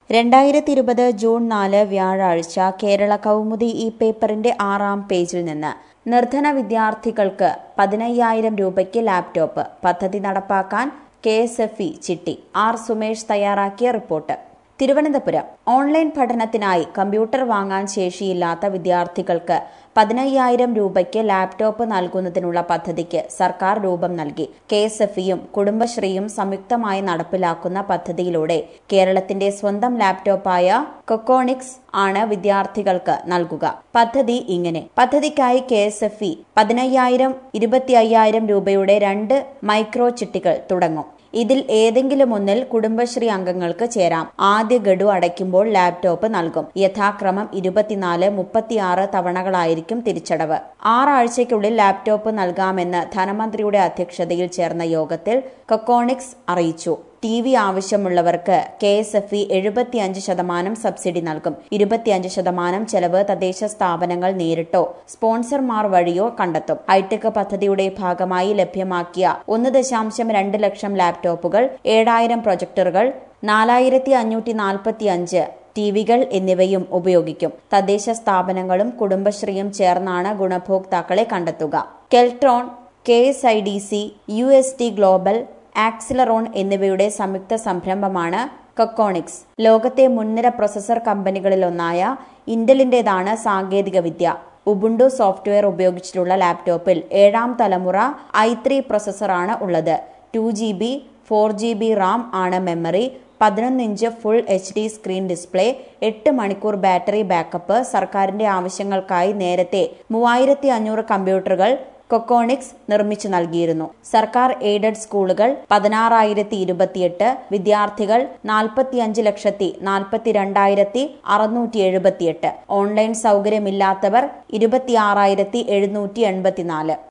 രണ്ടായിരത്തി ഇരുപത് ജൂൺ നാല് വ്യാഴാഴ്ച കേരള കൗമുദി ഈ പേപ്പറിന്റെ ആറാം പേജിൽ നിന്ന് നിർധന വിദ്യാർത്ഥികൾക്ക് പതിനയ്യായിരം രൂപയ്ക്ക് ലാപ്ടോപ്പ് പദ്ധതി നടപ്പാക്കാൻ K S F E chitty R Sumesh തയ്യാറാക്കിയ റിപ്പോർട്ട് തിരുവനന്തപുരം ഓൺലൈൻ പഠനത്തിനായി കമ്പ്യൂട്ടർ വാങ്ങാൻ ശേഷിയില്ലാത്ത വിദ്യാർത്ഥികൾക്ക് പതിനയ്യായിരം രൂപയ്ക്ക് ലാപ്ടോപ്പ് നൽകുന്നതിനുള്ള പദ്ധതിക്ക് സർക്കാർ രൂപം നൽകി കെ എസ് എഫ് ഇയും കുടുംബശ്രീയും സംയുക്തമായി നടപ്പിലാക്കുന്ന പദ്ധതിയിലൂടെ കേരളത്തിന്റെ സ്വന്തം ലാപ്ടോപ്പായ കൊക്കോണിക്സ് ആണ് വിദ്യാർത്ഥികൾക്ക് നൽകുക പദ്ധതി ഇങ്ങനെ പദ്ധതിക്കായി കെ എസ് എഫ് ഇ പതിനയ്യായിരം ഇരുപത്തി അയ്യായിരം രൂപയുടെ രണ്ട് മൈക്രോ ചിട്ടികൾ തുടങ്ങും ഇതിൽ ഏതെങ്കിലും ഒന്നിൽ കുടുംബശ്രീ അംഗങ്ങൾക്ക് ചേരാം ആദ്യ ഗഡു അടയ്ക്കുമ്പോൾ ലാപ്ടോപ്പ് നൽകും യഥാക്രമം ഇരുപത്തിനാല് മുപ്പത്തിയാറ് തവണകളായിരിക്കും തിരിച്ചടവ് ആറാഴ്ചയ്ക്കുള്ളിൽ ലാപ്ടോപ്പ് നൽകാമെന്ന് ധനമന്ത്രിയുടെ അധ്യക്ഷതയിൽ ചേർന്ന യോഗത്തിൽ കൊക്കോണിക്സ് അറിയിച്ചു ടി വി ആവശ്യമുള്ളവർക്ക് കെ എസ് എഫ് ഇ എഴുപത്തിയഞ്ച് ശതമാനം സബ്സിഡി നൽകും ഇരുപത്തിയഞ്ച് ശതമാനം ചെലവ് തദ്ദേശ സ്ഥാപനങ്ങൾ നേരിട്ടോ സ്പോൺസർമാർ വഴിയോ കണ്ടെത്തും ഹൈടെക് പദ്ധതിയുടെ ഭാഗമായി ലഭ്യമാക്കിയ ഒന്ന് ദശാംശം രണ്ട് ലക്ഷം ലാപ്ടോപ്പുകൾ ഏഴായിരം പ്രൊജക്ടറുകൾ നാലായിരത്തി അഞ്ഞൂറ്റി നാൽപ്പത്തി അഞ്ച് ടി വികൾ എന്നിവയും ഉപയോഗിക്കും തദ്ദേശ സ്ഥാപനങ്ങളും കുടുംബശ്രീയും ചേർന്നാണ് ഗുണഭോക്താക്കളെ കണ്ടെത്തുക Keltron K S I D C U S T global Acceleron എന്നിവയുടെ സംയുക്ത സംരംഭമാണ് കൊക്കോണിക്സ് ലോകത്തെ മുൻനിര പ്രൊസസർ കമ്പനികളിലൊന്നായ ഇന്റലിന്റേതാണ് സാങ്കേതികവിദ്യ ഉബുണ്ടു സോഫ്റ്റ്വെയർ ഉപയോഗിച്ചിട്ടുള്ള ലാപ്ടോപ്പിൽ ഏഴാം തലമുറ ഐ ത്രീ പ്രൊസസറാണ് ഉള്ളത് two G B four G B RAM ആണ് മെമ്മറി പതിനൊന്ന് inch full H D screen display എട്ട് മണിക്കൂർ ബാറ്ററി ബാക്കപ്പ് സർക്കാരിന്റെ ആവശ്യങ്ങൾക്കായി നേരത്തെ മൂവായിരത്തി അഞ്ഞൂറ് കമ്പ്യൂട്ടറുകൾ കൊക്കോണിക്സ് നിർമ്മിച്ചു നൽകിയിരുന്നു സർക്കാർ എയ്ഡഡ് സ്കൂളുകൾ പതിനാറായിരത്തി ഇരുപത്തിയെട്ട് വിദ്യാർത്ഥികൾ നാൽപ്പത്തിയഞ്ച് ലക്ഷത്തി നാൽപ്പത്തിരണ്ടായിരത്തി അറുന്നൂറ്റി എഴുപത്തിയെട്ട് ഓൺലൈൻ സൗകര്യമില്ലാത്തവർ ഇരുപത്തിയാറായിരത്തി എഴുന്നൂറ്റി എൺപത്തിനാല്